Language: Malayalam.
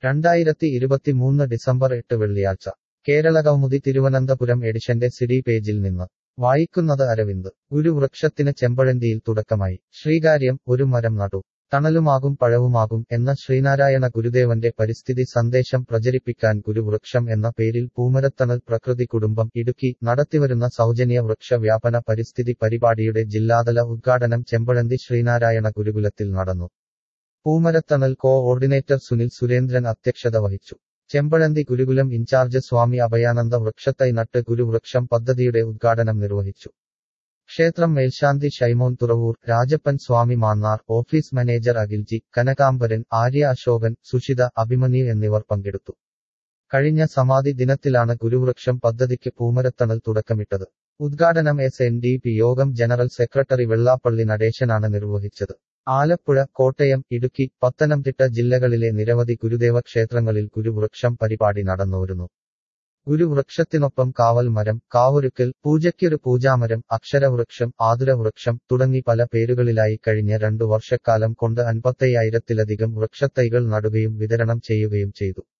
രണ്ടായിരത്തി ഇരുപത്തിമൂന്ന് ഡിസംബർ എട്ട് വെള്ളിയാഴ്ച കേരള കൗമുദി തിരുവനന്തപുരം എഡിഷന്റെ സിഡി പേജിൽ നിന്ന് വായിക്കുന്നത് അരവിന്ദ് ഗുരുവൃക്ഷത്തിന് ചെമ്പഴന്തിയിൽ തുടക്കമായി ശ്രീകാര്യം ഒരു മരം നടു തണലുമാകും പഴവുമാകും എന്ന ശ്രീനാരായണ ഗുരുദേവന്റെ പരിസ്ഥിതി സന്ദേശം പ്രചരിപ്പിക്കാൻ ഗുരുവൃക്ഷം എന്ന പേരിൽ പൂമരത്തണൽ പ്രകൃതി കുടുംബം ഇടുക്കി നടത്തിവരുന്ന സൗജന്യ വൃക്ഷ വ്യാപന പരിസ്ഥിതി പരിപാടിയുടെ ജില്ലാതല ഉദ്ഘാടനം ചെമ്പഴന്തി ശ്രീനാരായണ ഗുരുകുലത്തിൽ നടന്നു പൂമരത്തണൽ കോ ഓർഡിനേറ്റർ സുനിൽ സുരേന്ദ്രൻ അധ്യക്ഷത വഹിച്ചു ചെമ്പഴന്തി ഗുരുകുലം ഇൻചാർജ് സ്വാമി അഭയാനന്ദ വൃക്ഷത്തൈ നട്ട് ഗുരുവൃക്ഷം പദ്ധതിയുടെ ഉദ്ഘാടനം നിർവഹിച്ചു ക്ഷേത്രം മേൽശാന്തി ഷൈമോൻ തുറവൂർ രാജപ്പൻ സ്വാമി മാന്നാർ ഓഫീസ് മാനേജർ അഖിൽജി കനകാംബരൻ ആര്യ അശോകൻ സുഷിത അഭിമന്യു എന്നിവർ പങ്കെടുത്തു കഴിഞ്ഞ സമാധി ദിനത്തിലാണ് ഗുരുവൃക്ഷം പദ്ധതിക്ക് പൂമരത്തണൽ തുടക്കമിട്ടത് ഉദ്ഘാടനം S N D P Yogam general secretary Vellappally നടേശനാണ് നിർവഹിച്ചത് ആലപ്പുഴ കോട്ടയം ഇടുക്കി പത്തനംതിട്ട ജില്ലകളിലെ നിരവധി ഗുരുദേവ ക്ഷേത്രങ്ങളിൽ ഗുരുവൃക്ഷം പരിപാടി നടന്നുവരുന്നു ഗുരുവൃക്ഷത്തിനൊപ്പം കാവൽ മരം കാവൊരുക്കൽ പൂജയ്ക്കൊരു പൂജാമരം അക്ഷരവൃക്ഷം ആതുരവൃക്ഷം തുടങ്ങി പല പേരുകളിലായി കഴിഞ്ഞ രണ്ടു വർഷക്കാലം കൊണ്ട് അൻപത്തയ്യായിരത്തിലധികം വൃക്ഷത്തൈകൾ നടുകയും വിതരണം ചെയ്യുകയും ചെയ്തു